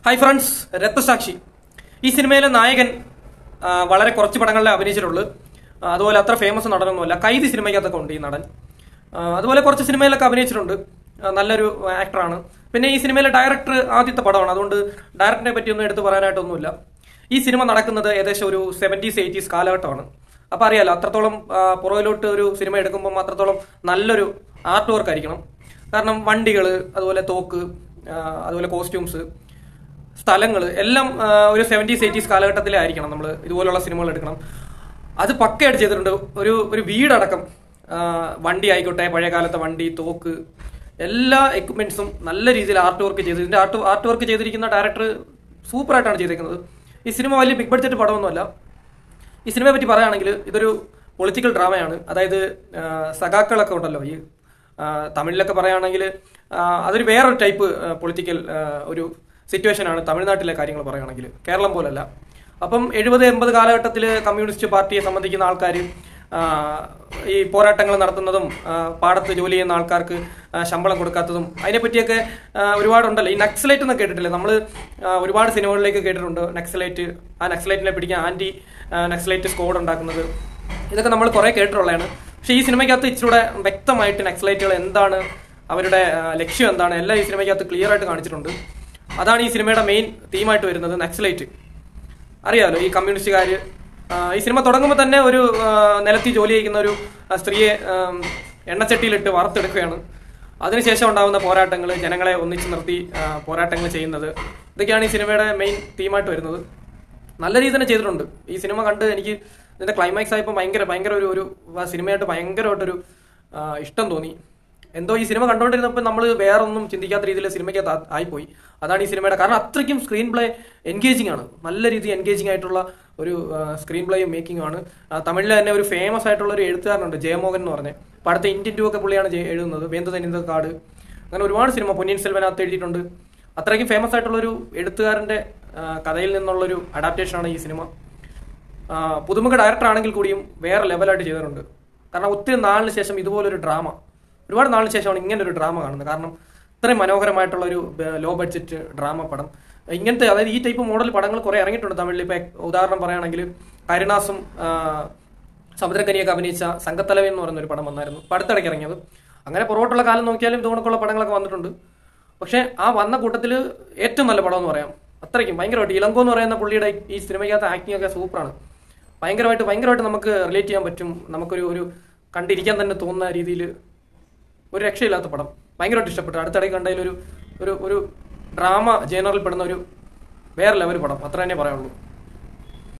hi friends രക്തസാക്ഷി ഈ സിനിമയിലെ നായകൻ ആ, വളരെ കുറച്ച് പടങ്ങളിലെ അഭിനയിച്ചിട്ടുള്ളൂ ആ, അതുപോലെ അത്ര ഫേമസ് നടനൊന്നുമല്ല കൈതി സിനിമയ്ക്കകത്തൊക്കെ ഉണ്ട് ഈ നടൻ ആ, അതുപോലെ കുറച്ച് സിനിമയിലൊക്കെ അഭിനയിച്ചിട്ടുണ്ട് ആ, നല്ലൊരു ആക്ടറാണ് പിന്നെ ഈ സിനിമയിലെ ഡയറക്ടർ ആദ്യത്തെ പടമാണ് അതുകൊണ്ട് ഡയറക്ടറിനെ പറ്റിയൊന്നും എടുത്ത് പറയാനായിട്ടൊന്നുമില്ല ഈ സിനിമ നടക്കുന്നത് ഏകദേശം ഒരു സെവൻറ്റീസ് എയ്റ്റീസ് കാലഘട്ടമാണ് അപ്പോൾ അറിയാലോ അത്രത്തോളം ആ, പുറകിലോട്ട് ഒരു സിനിമ എടുക്കുമ്പോൾ അത്രത്തോളം നല്ലൊരു ആർട്ട് വർക്ക് ആയിരിക്കണം കാരണം വണ്ടികൾ അതുപോലെ തോക്ക് ആ, അതുപോലെ കോസ്റ്റ്യൂംസ് സ്ഥലങ്ങൾ എല്ലാം ആ, ഒരു സെവൻറ്റീസ് എയ്റ്റീസ് കാലഘട്ടത്തിലെ ആയിരിക്കണം നമ്മൾ ഇതുപോലുള്ള സിനിമകൾ എടുക്കണം അത് പക്കയായിട്ട് ചെയ്തിട്ടുണ്ട് ഒരു ഒരു വീടടക്കം ആ, വണ്ടി ആയിക്കോട്ടെ പഴയ കാലത്തെ വണ്ടി തോക്ക് എല്ലാ എക്യുപ്മെന്റ്സും നല്ല രീതിയിൽ ആർട്ട് വർക്ക് ചെയ്ത് ഇതിന്റെ ആർട്ട് ആർട്ട് വർക്ക് ചെയ്തിരിക്കുന്ന ഡയറക്ടർ സൂപ്പറായിട്ടാണ് ചെയ്തിരിക്കുന്നത് ഈ സിനിമ വലിയ ബിഗ് ബഡ്ജറ്റ് പടമൊന്നുമല്ല ഈ സിനിമയെ പറ്റി പറയുകയാണെങ്കിൽ ഇതൊരു പൊളിറ്റിക്കൽ ഡ്രാമയാണ് അതായത് ആ, സഖാക്കളൊക്കെ ഉണ്ടല്ലോ ഈ ആ, തമിഴിലൊക്കെ പറയുകയാണെങ്കിൽ ആ, അതൊരു വേറൊരു ടൈപ്പ് പൊളിറ്റിക്കൽ ഒരു സിറ്റുവേഷൻ ആണ് തമിഴ്നാട്ടിലെ കാര്യങ്ങൾ പറയുകയാണെങ്കിൽ കേരളം പോലല്ല അപ്പം എഴുപത് എൺപത് കാലഘട്ടത്തിൽ കമ്മ്യൂണിസ്റ്റ് പാർട്ടിയെ സംബന്ധിക്കുന്ന ആൾക്കാർ ഈ പോരാട്ടങ്ങൾ നടത്തുന്നതും ആ, പാടത്ത് ജോലി ചെയ്യുന്ന ആൾക്കാർക്ക് ആ, ശമ്പളം കൊടുക്കാത്തതും അതിനെപ്പറ്റിയൊക്കെ ആ, ഒരുപാടുണ്ടല്ലോ ഈ നക്സലൈറ്റ് എന്ന് കേട്ടിട്ടില്ലേ നമ്മൾ ഒരുപാട് സിനിമകളിലേക്ക് കേട്ടിട്ടുണ്ട് നക്സലൈറ്റ് ആ നക്സലൈറ്റിനെ പിടിക്കാൻ ആന്റി നക്സലൈറ്റ് സ്ക്വാഡ് ഉണ്ടാക്കുന്നത് ഇതൊക്കെ നമ്മൾ കുറെ കേട്ടിട്ടുള്ളതാണ് പക്ഷേ ഈ സിനിമയ്ക്കകത്ത് ഇച്ചിരൂടെ വ്യക്തമായിട്ട് നക്സലൈറ്റുകൾ എന്താണ് അവരുടെ ആ, ലക്ഷ്യം എന്താണ് എല്ലാം ഈ സിനിമയ്ക്കകത്ത് ക്ലിയർ ആയിട്ട് കാണിച്ചിട്ടുണ്ട് അതാണ് ഈ സിനിമയുടെ മെയിൻ തീമായിട്ട് വരുന്നത് നക്സലൈറ്റ് അറിയാലോ ഈ കമ്മ്യൂണിസ്റ്റുകാർ ഈ സിനിമ തുടങ്ങുമ്പോൾ തന്നെ ഒരു ആ, നിലത്തി ജോലി ചെയ്യുന്ന ഒരു ആ, സ്ത്രീയെ ആം, എണ്ണച്ചട്ടിയിലിട്ട് വറുത്തെടുക്കുകയാണ് അതിനുശേഷം ഉണ്ടാകുന്ന പോരാട്ടങ്ങൾ ജനങ്ങളെ ഒന്നിച്ച് നിർത്തി ആ, പോരാട്ടങ്ങൾ ചെയ്യുന്നത് ഇതൊക്കെയാണ് ഈ സിനിമയുടെ മെയിൻ തീമായിട്ട് വരുന്നത് നല്ല രീതിയിൽ തന്നെ ചെയ്തിട്ടുണ്ട് ഈ സിനിമ കണ്ട് എനിക്ക് ഇതിന്റെ ക്ലൈമാക്സ് ആയപ്പോൾ ഭയങ്കര ഭയങ്കര ഒരു ഒരു ആ സിനിമയായിട്ട് ഭയങ്കരമായിട്ടൊരു ആ, ഇഷ്ടം തോന്നി എന്തോ ഈ സിനിമ കണ്ടുകൊണ്ടിരുന്നപ്പോൾ നമ്മൾ വേറൊന്നും ചിന്തിക്കാത്ത രീതിയിൽ സിനിമയ്ക്കകത്ത് ആ- ആയിപ്പോയി അതാണ് ഈ സിനിമയുടെ കാരണം അത്രയ്ക്കും സ്ക്രീൻ പ്ലേ എൻഗേജിങ് ആണ് നല്ല രീതിയിൽ എൻഗേജിങ് ആയിട്ടുള്ള ഒരു സ്ക്രീൻ പ്ലേയും മേക്കിംഗ് ആണ് ആ, തമിഴിൽ തന്നെ ഒരു ഫേമസ് ആയിട്ടുള്ള ഒരു എഴുത്തുകാരനുണ്ട് ജയമോഹൻ എന്ന് പറഞ്ഞത് അപ്പൊ അടുത്ത ഇന്ത്യൻ ടു ഒക്കെ പുള്ളിയാണ് ജെ- എഴുതുന്നത് വേന്ത തനിന്ത കാട് അങ്ങനെ ഒരുപാട് സിനിമ പൊന്നിയിൻ സെൽവനകത്ത് എഴുതിയിട്ടുണ്ട് അത്രയ്ക്കും ഫേമസ് ആയിട്ടുള്ള ഒരു എഴുത്തുകാരന്റെ ആ, കഥയിൽ നിന്നുള്ളൊരു അഡാപ്റ്റേഷൻ ആണ് ഈ സിനിമ ആ, പുതുമുഖ ഡയറക്ടർ ആണെങ്കിൽ കൂടിയും വേറെ ലെവലായിട്ട് ചെയ്തിട്ടുണ്ട് കാരണം ഒത്തിരി നാളിന് ശേഷം ഇതുപോലൊരു ഡ്രാമ ഒരുപാട് നാളിന് ശേഷമാണ് ഇങ്ങനെ ഒരു ഡ്രാമ കാണുന്നത് കാരണം ഇത്രയും മനോഹരമായിട്ടുള്ള ഒരു ലോ ബഡ്ജറ്റ് ഡ്രാമ പടം ഇങ്ങനത്തെ അതായത് ഈ ടൈപ്പ് മോഡൽ പടങ്ങൾ കുറെ ഇറങ്ങിയിട്ടുണ്ട് തമിഴിൽ ഇപ്പൊ ഉദാഹരണം പറയുകയാണെങ്കിൽ കരുണാസും ആ, സമുദ്രക്കനിയൊക്കെ അഭിനയിച്ച സംഘത്തലവൻ എന്ന് പറയുന്ന ഒരു പടം വന്നായിരുന്നു ഇപ്പൊ അടുത്തിടയ്ക്ക് ഇറങ്ങിയത് അങ്ങനെ പുറകോട്ടുള്ള കാലം നോക്കിയാലും ഇതുകൊണ്ടുള്ള പടങ്ങളൊക്കെ വന്നിട്ടുണ്ട് പക്ഷെ ആ വന്ന കൂട്ടത്തിൽ ഏറ്റവും നല്ല പടം എന്ന് പറയാം അത്രയ്ക്കും ഭയങ്കരമായിട്ട് ഇളങ്കോ എന്ന് പറയുന്ന പുള്ളിയുടെ ഈ സിനിമയ്ക്കകത്ത് ആക്ടിംഗ് ഒക്കെ സൂപ്പറാണ് ഭയങ്കരമായിട്ട് ഭയങ്കരമായിട്ട് നമുക്ക് റിലേറ്റ് ചെയ്യാൻ പറ്റും നമുക്കൊരു ഒരു കണ്ടിരിക്കാൻ തന്നെ തോന്നുന്ന രീതിയിൽ ഒരു രക്ഷയില്ലാത്ത പടം ഭയങ്കരമായിട്ട് ഇഷ്ടപ്പെട്ടു അടുത്തിടയ്ക്ക് കണ്ടതിൽ ഒരു ഒരു ഒരു ഡ്രാമ ജേനറിൽ പെടുന്ന ഒരു വേറെ ലെവൽ പടം അത്ര തന്നെ പറയാനുള്ളൂ